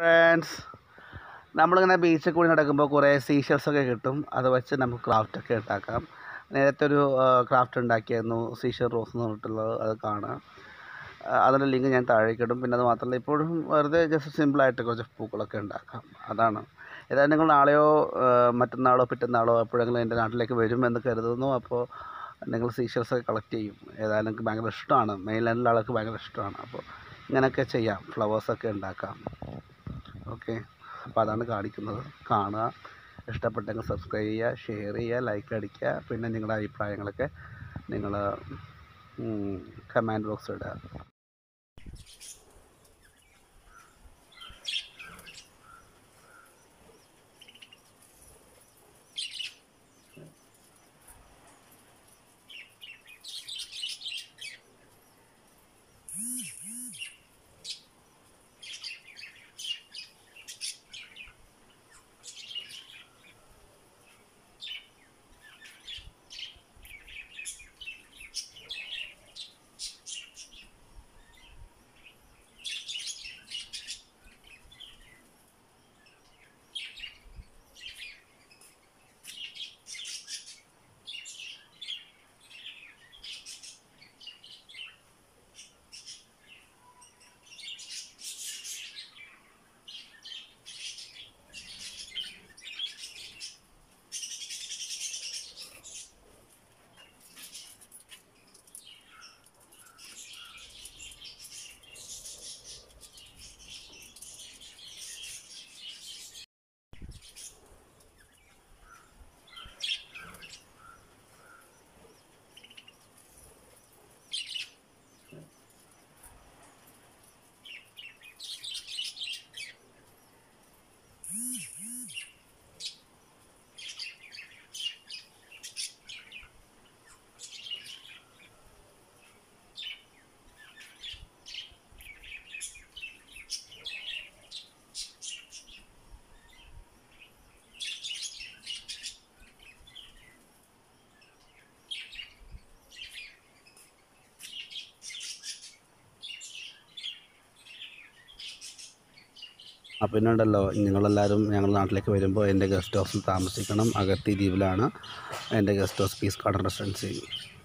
friends നമ്മളിങ്ങനെ ബീച്ചിൽ കൂടി നടക്കുമ്പോൾ കുറേ സീഷൽസ് ഒക്കെ കിട്ടും അത് വെച്ച് നമുക്ക് ക്രാഫ്റ്റ് ഒക്കെ ഉണ്ടാക്കാം നേരത്തെ ഒരു ക്രാഫ്റ്റ് ഉണ്ടാക്കിയായിരുന്നു സീഷൽ റോസ് എന്ന് പറഞ്ഞിട്ടുള്ളത് അത് കാണാം ആ, അതിൻ്റെ ലിങ്ക് ഞാൻ താഴേക്ക് ഇടും പിന്നെ അത് മാത്രമല്ല ഇപ്പോഴും വെറുതെ ജസ്റ്റ് സിമ്പിളായിട്ട് കുറച്ച് പൂക്കളൊക്കെ ഉണ്ടാക്കാം അതാണ് ഏതായാലും നിങ്ങൾ നാളെയോ ആ, മറ്റന്നാളോ പിറ്റന്നാളോ എപ്പോഴെങ്കിലും എൻ്റെ നാട്ടിലേക്ക് വരുമെന്ന് കരുതുന്നു അപ്പോൾ നിങ്ങൾ സീഷൽസ് ഒക്കെ കളക്ട് ചെയ്യും ഏതായാലും എനിക്ക് ഭയങ്കര ഇഷ്ടമാണ് മെയിൻലാൻഡിലെ ആൾക്ക് ഭയങ്കര ഇഷ്ടമാണ് അപ്പോൾ ഇങ്ങനെയൊക്കെ ചെയ്യാം ഫ്ലവേഴ്സൊക്കെ ഉണ്ടാക്കാം ഓക്കെ അപ്പോൾ അതാണ് കാണിക്കുന്നത് കാണുക ഇഷ്ടപ്പെട്ടെങ്കിൽ സബ്സ്ക്രൈബ് ചെയ്യുക ഷെയർ ചെയ്യുക ലൈക്ക് അടിക്കുക പിന്നെ നിങ്ങളുടെ അഭിപ്രായങ്ങളൊക്കെ നിങ്ങൾ കമൻറ്റ് ബോക്സ് ഇടുക ആ പിന്നെ ഉണ്ടല്ലോ നിങ്ങളെല്ലാവരും ഞങ്ങളുടെ നാട്ടിലേക്ക് വരുമ്പോൾ എൻ്റെ ഗസ്റ്റ് ഹൗസിൽ താമസിക്കണം അഗത്തി ദ്വീപിലാണ് എൻ്റെ guest house peace garden residency